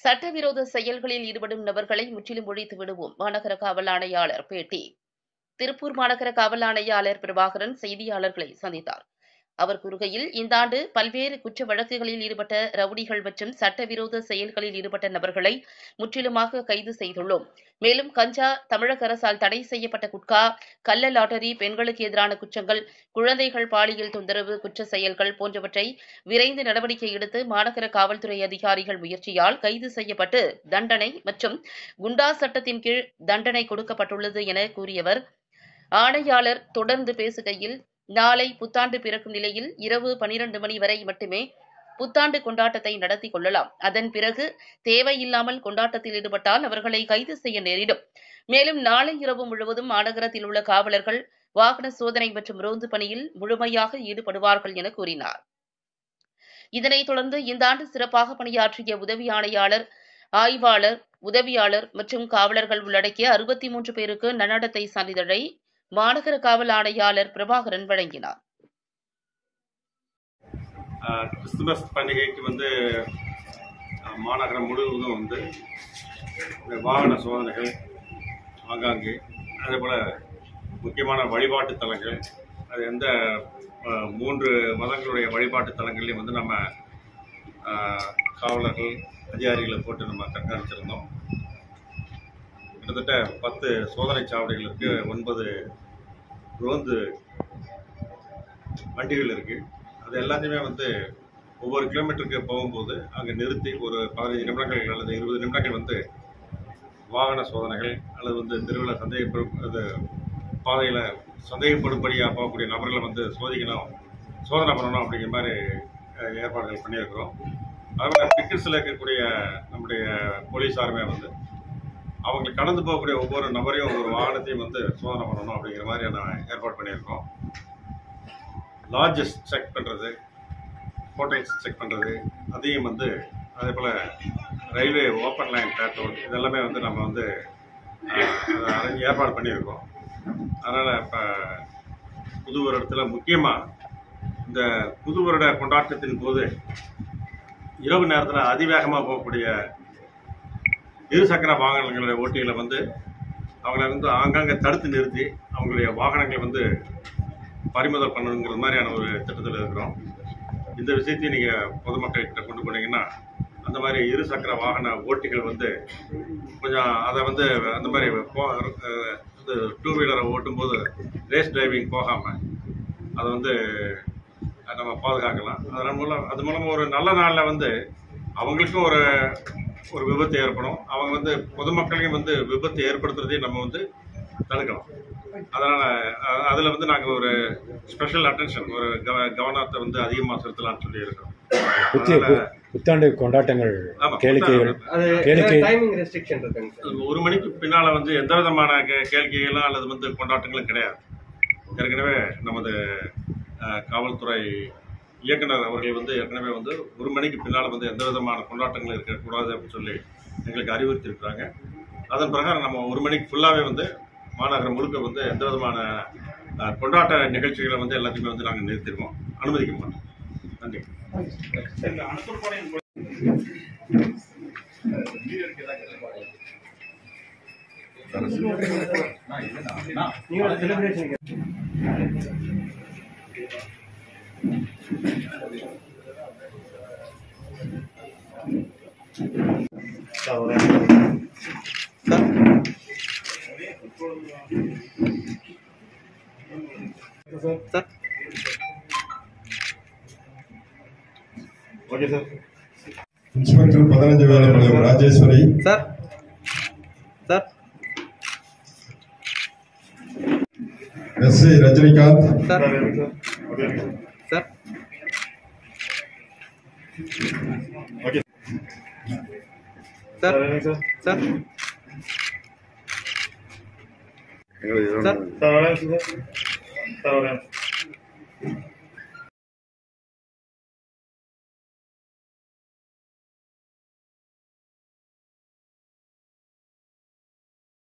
சட்டவிரோத செயல்களில் ஈடுபடும் நபர்களை முற்றிலும் ஒழித்து விடுவோம் மாநகர காவல் ஆணையாளர் பேட்டி திருப்பூர் மாநகர காவல் ஆணையாளர் பிரபாகரன் செய்தியாளர்களை சந்தித்தார் அவர் கூறுகையில் இந்த ஆண்டு பல்வேறு குற்ற வழக்குகளில் ஈடுபட்ட ரவுடிகள் மற்றும் சட்டவிரோத செயல்களில் ஈடுபட்ட நபர்களை முற்றிலுமாக கைது செய்துள்ளோம் மேலும் கஞ்சா தமிழக அரசால் தடை செய்யப்பட்ட குட்கா கள்ள லாட்டரி பெண்களுக்கு எதிரான குற்றங்கள் குழந்தைகள் பாலியல் தொந்தரவு குற்ற செயல்கள் போன்றவற்றை விரைந்து நடவடிக்கை எடுத்து மாநகர காவல்துறை அதிகாரிகள் முயற்சியால் கைது செய்யப்பட்டு தண்டனை மற்றும் குண்டா சட்டத்தின் கீழ் தண்டனை கொடுக்கப்பட்டுள்ளது என கூறியவர் ஆணையாளர் தொடர்ந்து பேசுகையில் நாளை புத்தாண்டு பிறக்கும் நிலையில் இரவு பனிரெண்டு மணி வரை மட்டுமே புத்தாண்டு கொண்டாட்டத்தை நடத்தி கொள்ளலாம் அதன் பிறகு தேவையில்லாமல் கொண்டாட்டத்தில் ஈடுபட்டால் அவர்களை கைது செய்ய நேரிடும் மேலும் நாளை இரவு முழுவதும் மாநகரத்தில் உள்ள காவலர்கள் வாகன சோதனை மற்றும் ரோந்து பணியில் முழுமையாக ஈடுபடுவார்கள் என கூறினார் இதனைத் தொடர்ந்து இந்த ஆண்டு சிறப்பாக பணியாற்றிய உதவி ஆணையாளர் ஆய்வாளர் உதவியாளர் மற்றும் காவலர்கள் உள்ளடக்கிய அறுபத்தி மூன்று பேருக்கு நன்னடத்தை சான்றிதழை மாநகர காவல் ஆணையாளர் பிரபாகரன் வழங்கினார் ஆஹ் கிறிஸ்துமஸ் பண்டிகைக்கு வந்து ஆஹ் மாநகரம் முழுவதும் வந்து இந்த வாகன சோதனைகள் ஆங்காங்கே அதே போல் முக்கியமான வழிபாட்டு தலங்கள் அது எந்த ஆஹ் மூன்று மதங்களுடைய வழிபாட்டு தலங்கள்லையும் வந்து நம்ம ஆஹ் காவலர்கள் அதிகாரிகளை போட்டு நம்ம கண்காணிச்சிருந்தோம் கிட்டத்தட்ட பத்து சோதனை சாவடிகள் இருக்குது ஒன்பது ரோந்து வண்டிகள் இருக்குது அது எல்லாத்தையுமே வந்து ஒவ்வொரு கிலோமீட்டருக்கு போகும்போது அங்கே நிறுத்தி ஒரு பதினைஞ்சு நிமிடங்கள் அல்லது இருபது நிமிடங்கள் வந்து வாகன சோதனைகள் அல்லது வந்து தெருவில் சந்தேகப்படும் அது பாதையில் சந்தேகப்படும்படியாக போகக்கூடிய நபர்களை வந்து சோதிக்கணும் சோதனை பண்ணணும் அப்படிங்கிற மாதிரி அஹ், ஏற்பாடுகள் பண்ணியிருக்கிறோம் அதுபோல் பிக்கர்ஸில் இருக்கக்கூடிய நம்முடைய போலீஸாருமே வந்து அவங்களுக்கு கடந்து போகக்கூடிய ஒவ்வொரு நபரையும் ஒவ்வொரு வாகனத்தையும் வந்து சோதனை பண்ணணும் அப்படிங்கிற மாதிரியான ஏற்பாடு பண்ணியிருக்கோம் லாட்ஜஸ் செக் பண்ணுறது ஹோட்டல்ஸ் செக் பண்ணுறது அதையும் வந்து அதே போல் ரயில்வே ஓப்பன் லைன் பேட்ரோல் இதெல்லாமே வந்து நம்ம வந்து அஹ், அதை அரேஞ்ச் ஏற்பாடு பண்ணியிருக்கோம் அதனால் இப்போ புது வருடத்தில் முக்கியமாக இந்த புது வருட கொண்டாட்டத்தின் போது இரவு நேரத்தில் அதிவேகமாக போகக்கூடிய இருசக்கர வாகனங்களுடைய ஓட்டிகளை வந்து அவங்களை வந்து ஆங்காங்கே தடுத்து நிறுத்தி அவங்களுடைய வாகனங்களை வந்து பறிமுதல் பண்ணணுங்கிற மாதிரியான ஒரு திட்டத்தில் இருக்கிறோம் இந்த விஷயத்தையும் நீங்கள் பொதுமக்கள்கிட்ட கொண்டு போனீங்கன்னா அந்த மாதிரி இரு சக்கர வாகன ஓட்டிகள் வந்து கொஞ்சம் அதை வந்து அந்த மாதிரி போ அஹ் இது டூ வீலரை ஓட்டும்போது ரேஸ் டிரைவிங் போகாமல் அதை வந்து நம்ம பாதுகாக்கலாம் அதன் மூலம் அது மூலமாக ஒரு நல்ல நாளில் வந்து அவங்களுக்கும் ஒரு ஒரு விபத்து ஏற்படும் அவங்க வந்து பொதுமக்களையும் வந்து விபத்து ஏற்படுத்துறதையும் நம்ம வந்து தடுக்கலாம் அதனால் அதில் வந்து நாங்கள் ஒரு ஸ்பெஷல் அட்டென்ஷன் ஒரு கவ கவனத்தை வந்து அதிகமாக செலுத்தலாம்னு சொல்லி இருக்கோம் புத்தி அதனால- புத்தாண்டு கொண்டாட்டங்கள் ஆமா, கேளிக்கைகள் அது கேளிக்கை டைமிங் ரெஸ்ட்ரிக்ஷன் இருக்குங்க சார் ஒரு மணிக்கு பின்னால வந்து எந்த விதமான கே- கேளிக்கைகளும் அல்லது வந்து கொண்டாட்டங்களும் கிடையாது ஏற்கனவே நமது அஹ், காவல்துறை இயக்குனர் அவர்கள் வந்து ஏற்கனவே வந்து ஒரு மணிக்கு பின்னால் வந்து எந்த விதமான கொண்டாட்டங்களும் இருக்கக்கூடாது அப்படின்னு சொல்லி எங்களுக்கு அறிவுறுத்தியிருக்கிறாங்க அதன் பிரகாரம் நம்ம ஒரு மணிக்கு ஃபுல்லாகவே வந்து மாநகரம் முழுக்க வந்து எந்த விதமான அஹ், கொண்டாட்ட நிகழ்ச்சிகளை வந்து எல்லாத்தையுமே வந்து நாங்கள் நிறுத்திடுவோம் அனுமதிக்க மாட்டோம் நன்றி நீங்க celebration sir okay sir inspector பதினஞ்சு வேலை ராஜேஸ்வரி சார் சார் எஸ் சி Rajinikanth sir sir sir sir sir sir வரேன் சார் சார் வரேன்